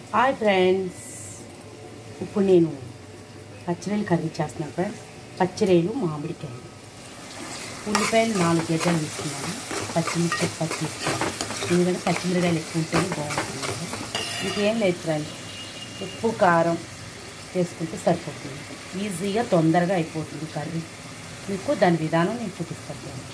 Hi friends ఇప్పుడు నేను పచ్చిరేలు curry చేస్తున్నాను ఫ్రెండ్స్ పచ్చిరేలు మామిడికాయలు ఉల్లిపాయలు నాలుగు గడ్డలు తీసుకున్నాను పచ్చిమిర్చి పచ్చి తీసుకున్నాను ఎందుకంటే పచ్చిమిరకాయలు ఎక్కువ ఉంటేనే బాగుంటుంది కదా ఇంకేం లేదు ఫ్రెండ్స్ ఉప్పు కారం వేసుకుంటే సరిపోతుంది ఈజీగా తొందరగా అయిపోతుంది కర్రీ మీకు దాని విధానం నేను చూపిస్తాను ఫ్రెండ్స్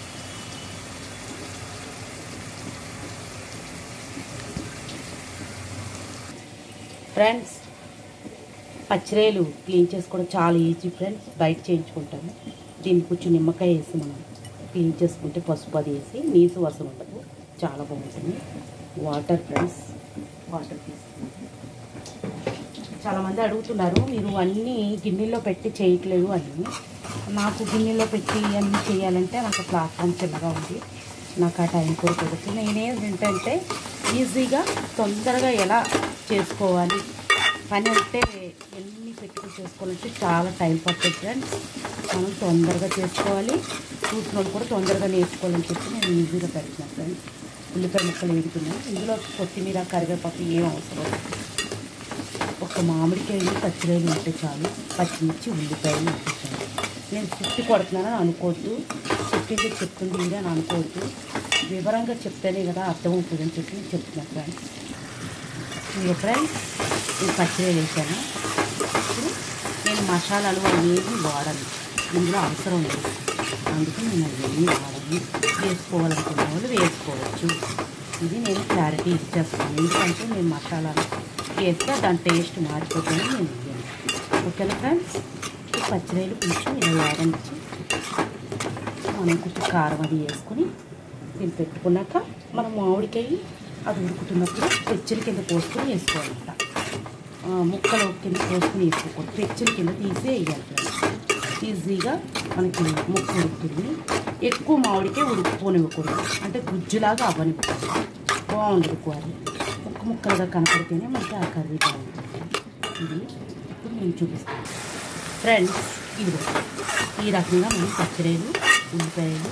ఫ్రెండ్స్ పచ్చిరేలు క్లీన్ చేసుకోవడం చాలా ఈజీ ఫ్రెండ్స్ బయట చేయించుకుంటాము దీనికి కొంచెం నిమ్మకాయ వేసి మనం క్లీన్ చేసుకుంటే పసుపు అది వేసి నీసు వసం ఉండదు చాలా బాగుంటుంది వాటర్ ఫ్రెండ్స్ వాటర్ తీసుకుంటాం చాలామంది అడుగుతున్నారు మీరు అన్నీ గిన్నెల్లో పెట్టి చేయట్లేదు అని నాకు గిన్నెలో పెట్టి అన్నీ చేయాలంటే నాకు ప్లాట్ఫామ్ చిన్నగా ఉంది నాకు ఆ టైం కూడా కుదరదు నేనేం ఏంటంటే ఈజీగా తొందరగా ఎలా చేసుకోవాలి పని అంటే ఎన్ని పెట్టుకుని చేసుకోవాలంటే చాలా టైం పడుతుంది ఫ్రెండ్స్ మనం తొందరగా చేసుకోవాలి చూసిన వాళ్ళు కూడా తొందరగా నేర్చుకోవాలని చెప్పి నేను ఈజీగా పెడుతున్నాను ఫ్రెండ్స్ ఉల్లిపాయ ముక్కలు వేడుతున్నాను ఇందులో కొత్తిమీర కరివేపాకు ఏం అవసరం లేదు. ఒక మామిడికాయలు పచ్చిరాయలు ఉంటే చాలు పచ్చిమిర్చి ఉల్లిపాయలు ఉంటే చాలు నేను చుట్టి కొడుతున్నానని అనుకోవద్దు చెప్పింది చెప్తుంది ఇది అని అనుకోవద్దు వివరంగా చెప్తేనే కదా అర్థమవుతుందని చెప్పి నేను చెప్తున్నాను ఫ్రెండ్స్ ఇక ఫ్రెండ్స్ నేను పచ్చిరాయలు వేసాను ఇప్పుడు నేను మసాలాలు అవేవి వాడను ఇందులో అవసరం లేదు అందుకే నేను అవన్నీ వాడను వేసుకోవాలనుకున్న వాళ్ళు వేసుకోవచ్చు ఇది నేను క్లారిటీ ఇచ్చేస్తాను ఎందుకంటే నేను మసాలాలు వేస్తే దాని టేస్ట్ మారిపోతుంది నేను వేయను ఓకేనా ఫ్రెండ్స్ ఈ పచ్చిరాయలు కొంచెం ఇలా లాగనిచ్చి మనం కొంచెం కారం అది వేసుకొని దీన్ని పెట్టుకున్నాక మనం మామిడికాయ అది ఉడుకుతున్నప్పుడు పెచ్చల కింద పోసుకొని వేసుకోవాలంట ఆ, ముక్కలు కింద పోసుకొని వేసుకోకూడదు పెచ్చల కింద తీసి వేయాలి ఫ్రెండ్స్ ఈజీగా మనకి ముక్క ఉడుకుతుంది ఎక్కువ మామిడికాయ ఉడుకుపోనివ్వకూడదు అంటే గుజ్జులాగా అవ్వనివ్వకూడదు బాగుండదు కూర ముక్క ముక్కలుగా కనపడితేనే మనకి ఆ కర్రీ బాగుంటుంది ఇది ఇప్పుడు నేను చూపిస్తాను ఫ్రెండ్స్ ఇదిగో ఈ రకంగా మనం పచ్చిరేలు ఉల్లిపాయలు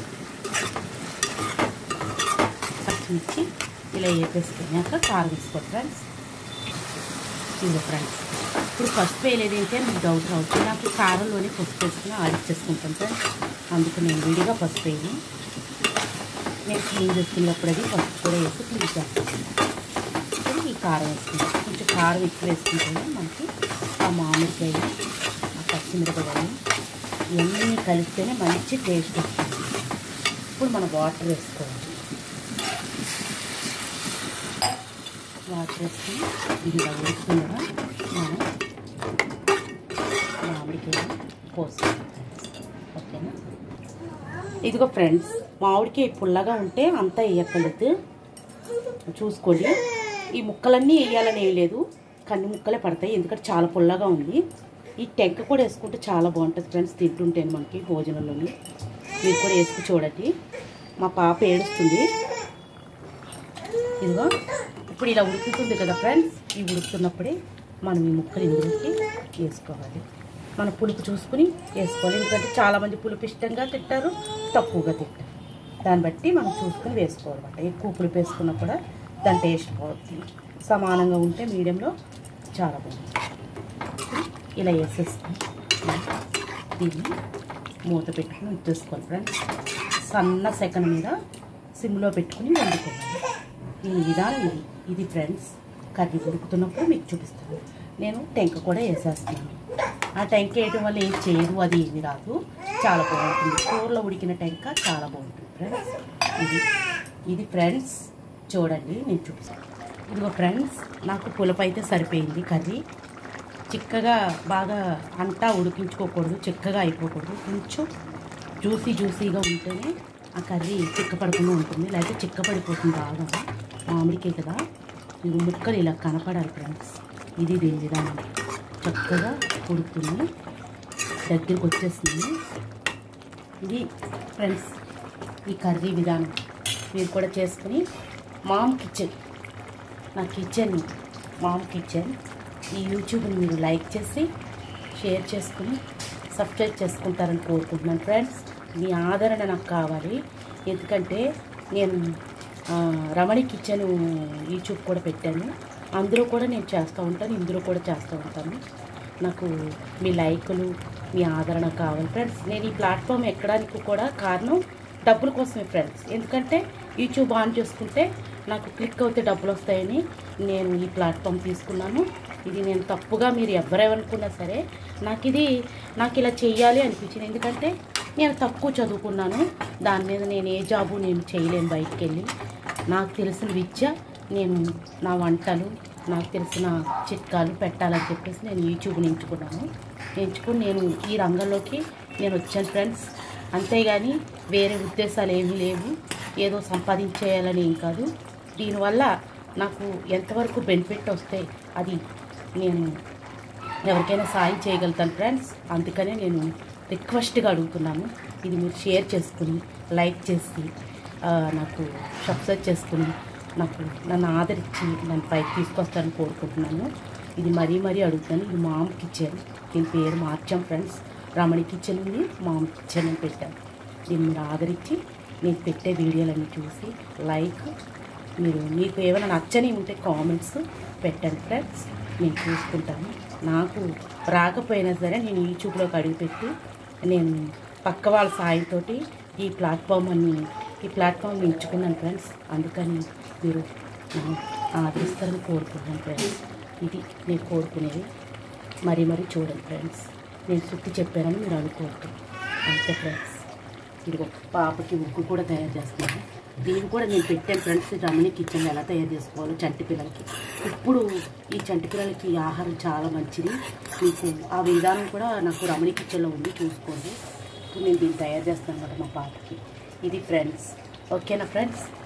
పచ్చిమిర్చి ఇలా వేపేసుకున్నాక కారం వేసుకోండి ఫ్రెండ్స్ ఇదిగో ఫ్రెండ్స్ ఇప్పుడు పసుపు వేయలేదు ఏంటి అని మీకు డౌట్ రావచ్చు నాకు కారంలోనే పసుపు వేసుకుని ఆడిచ్చేసుకుంటాను ఫ్రెండ్స్ అందుకు నేను విడిగా పసుపు వేయను నేను క్లీన్ చేసుకున్నప్పుడు అది పసుపు కూడా వేసి క్లీన్ చేస్తాను ఇప్పుడు ఈ కారం వేసుకుంటాం కొంచెం కారం ఎక్కువ వేసుకుంటేనే మనకి ఆ మామిడికాయలు ఆ పచ్చిమిరపకాయలు ఇవన్నీ కలిపితేనే మంచి టేస్ట్ వస్తుంది ఇప్పుడు మనం వాటర్ వేసుకోవాలి వాటర్ వేసుకుని ఇది ఇలా ఉడుకుతుండగా మనం మామిడికాయ పోసుకోవాలి ఓకేనా ఇదిగో ఫ్రెండ్స్ మామిడికాయ పుల్లగా ఉంటే అంతా వేయక్కర్లేదు చూసుకోండి ఈ ముక్కలన్నీ వేయాలని ఏం లేదు కన్ని ముక్కలే పడతాయి ఎందుకంటే చాలా పుల్లగా ఉంది ఈ టెంక కూడా వేసుకుంటే చాలా బాగుంటుంది ఫ్రెండ్స్ తింటుంటే మనకి భోజనంలోని మీరు కూడా వేసుకు చూడండి మా పాప ఏడుస్తుంది ఇదిగో ఇప్పుడు ఇలా ఉడుకుతుంది కదా ఫ్రెండ్స్ ఈ ఉడుకుతున్నప్పుడే మనం ఈ ముక్కలు ఇందులోకి వేసుకోవాలి మన పులుపు చూసుకుని వేసుకోవాలి ఎందుకంటే చాలామంది పులుపు ఇష్టంగా తింటారు తక్కువగా తింటారు దాన్ని బట్టి మనం చూసుకుని వేసుకోవాలన్నమాట ఎక్కువ పులుపు వేసుకున్నా కూడా దాని టేస్ట్ బాగుంటుంది సమానంగా ఉంటే మీడియంలో చాలా బాగుంటుంది ఇలా వేసేసుకుని దీన్ని మూత పెట్టుకుని ఉంచేసుకోవాలి ఫ్రెండ్స్ సన్న సెకండ్ మీద సిమ్లో పెట్టుకుని వండుకోవాలి దీని విధానం ఇది ఇది ఫ్రెండ్స్ కర్రీ ఉడుకుతున్నప్పుడు మీకు చూపిస్తాను నేను టెంక కూడా వేసేస్తున్నాను ఆ టెంక వేయటం వల్ల ఏం చేయదు అది ఏమి రాదు చాలా బాగుంటుంది కూరలో ఉడికిన టెంక చాలా బాగుంటుంది ఫ్రెండ్స్ ఇది ఇది ఫ్రెండ్స్ చూడండి నేను చూపిస్తాను ఇదిగో ఫ్రెండ్స్ నాకు పులప అయితే సరిపోయింది కర్రీ చిక్కగా బాగా అంతా ఉడికించుకోకూడదు చిక్కగా అయిపోకూడదు కొంచెం జ్యూసీ జ్యూసీగా ఉంటేనే ఆ కర్రీ చిక్కపడకుండా ఉంటుంది లేకపోతే చిక్కపడిపోతుంది బాగా మామిడికాయ కదా ఇవి ముక్కలు ఇలా కనపడాలి ఫ్రెండ్స్ ఇది దీని విధానం చక్కగా ఉడుకుతుంది దగ్గరికి వచ్చేస్తుంది ఇది ఫ్రెండ్స్ ఈ కర్రీ విధానం మీరు కూడా చేసుకుని మామ్ కిచెన్ నా కిచెన్ మామ్ కిచెన్ ఈ యూట్యూబ్ని మీరు లైక్ చేసి షేర్ చేసుకుని సబ్స్క్రైబ్ చేసుకుంటారని కోరుకుంటున్నాను ఫ్రెండ్స్ మీ ఆదరణ నాకు కావాలి ఎందుకంటే నేను ఆ, రమణి కిచెన్ యూట్యూబ్ కూడా పెట్టాను అందులో కూడా నేను చేస్తూ ఉంటాను ఇందులో కూడా చేస్తూ ఉంటాను నాకు మీ లైకులు మీ ఆదరణ కావాలి ఫ్రెండ్స్ నేను ఈ ప్లాట్ఫామ్ ఎక్కడానికి కూడా కారణం డబ్బుల కోసమే ఫ్రెండ్స్ ఎందుకంటే యూట్యూబ్ ఆన్ చేసుకుంటే నాకు క్లిక్ అవుతే డబ్బులు వస్తాయని నేను ఈ ప్లాట్ఫామ్ తీసుకున్నాను ఇది నేను తప్పుగా మీరు ఎవరేమనుకున్నా సరే నాకు ఇది నాకు ఇలా చెయ్యాలి అనిపించింది ఎందుకంటే నేను తక్కువ చదువుకున్నాను దాని మీద నేను ఏ జాబు నేను చేయలేను బయటికి వెళ్ళి నాకు తెలిసిన విద్య నేను నా వంటలు నాకు తెలిసిన చిట్కాలు పెట్టాలని చెప్పేసి నేను యూట్యూబ్ని ఎంచుకున్నాను ఎంచుకుని నేను ఈ రంగంలోకి నేను వచ్చాను ఫ్రెండ్స్ అంతేగాని వేరే ఉద్దేశాలు ఏమీ లేవు ఏదో సంపాదించేయాలని ఏం కాదు దీనివల్ల నాకు ఎంతవరకు బెనిఫిట్ వస్తే అది నేను ఎవరికైనా సాయం చేయగలుగుతాను ఫ్రెండ్స్ అందుకనే నేను రిక్వెస్ట్గా అడుగుతున్నాను ఇది మీరు షేర్ చేసుకుని లైక్ చేసి ఆ, నాకు సబ్స్క్రైబ్ చేసుకుని నాకు నన్ను ఆదరించి నన్ను పైకి తీసుకొస్తారని కోరుకుంటున్నాను ఇది మరీ మరీ అడుగుతాను ఇది మామ్ కిచెన్ దీని పేరు మార్చాం ఫ్రెండ్స్ రమణి కిచెన్ ఉంది మామ్ కిచెన్ అని పెట్టాను దీన్ని మీరు ఆదరించి నేను పెట్టే వీడియోలన్నీ చూసి లైక్ మీరు మీకు ఏమైనా నచ్చని ఉంటే కామెంట్స్ పెట్టండి ఫ్రెండ్స్ నేను చూసుకుంటాను నాకు రాకపోయినా సరే నేను యూట్యూబ్లోకి అడుగుపెట్టి నేను పక్క వాళ్ళ సాయంతో ఈ ప్లాట్ఫామ్ అని ఈ ప్లాట్ఫామ్ ఎంచుకున్నాను ఫ్రెండ్స్ అందుకని మీరు నన్ను ఆదరిస్తారని కోరుకుంటున్నాను ఫ్రెండ్స్ ఇది నేను కోరుకునేది మరీ మరీ చూడండి ఫ్రెండ్స్ నేను సుత్తి చెప్పానని మీరు అనుకోవద్దు అంతే ఫ్రెండ్స్ ఇదిగో పాపకి ఉక్కు కూడా తయారు చేస్తున్నాను దీన్ని కూడా నేను పెట్టాను ఫ్రెండ్స్ రమణి కిచెన్ ఎలా తయారు చేసుకోవాలో చంటి పిల్లలకి ఇప్పుడు ఈ చంటి పిల్లలకి ఈ ఆహారం చాలా మంచిది మీకు ఆ విధానం కూడా నాకు రమణి కిచెన్లో ఉంది చూసుకోండి ఇప్పుడు నేను దీన్ని తయారు చేస్తాను అనమాట మా పాపకి ఇది ఫ్రెండ్స్ ఓకేనా ఫ్రెండ్స్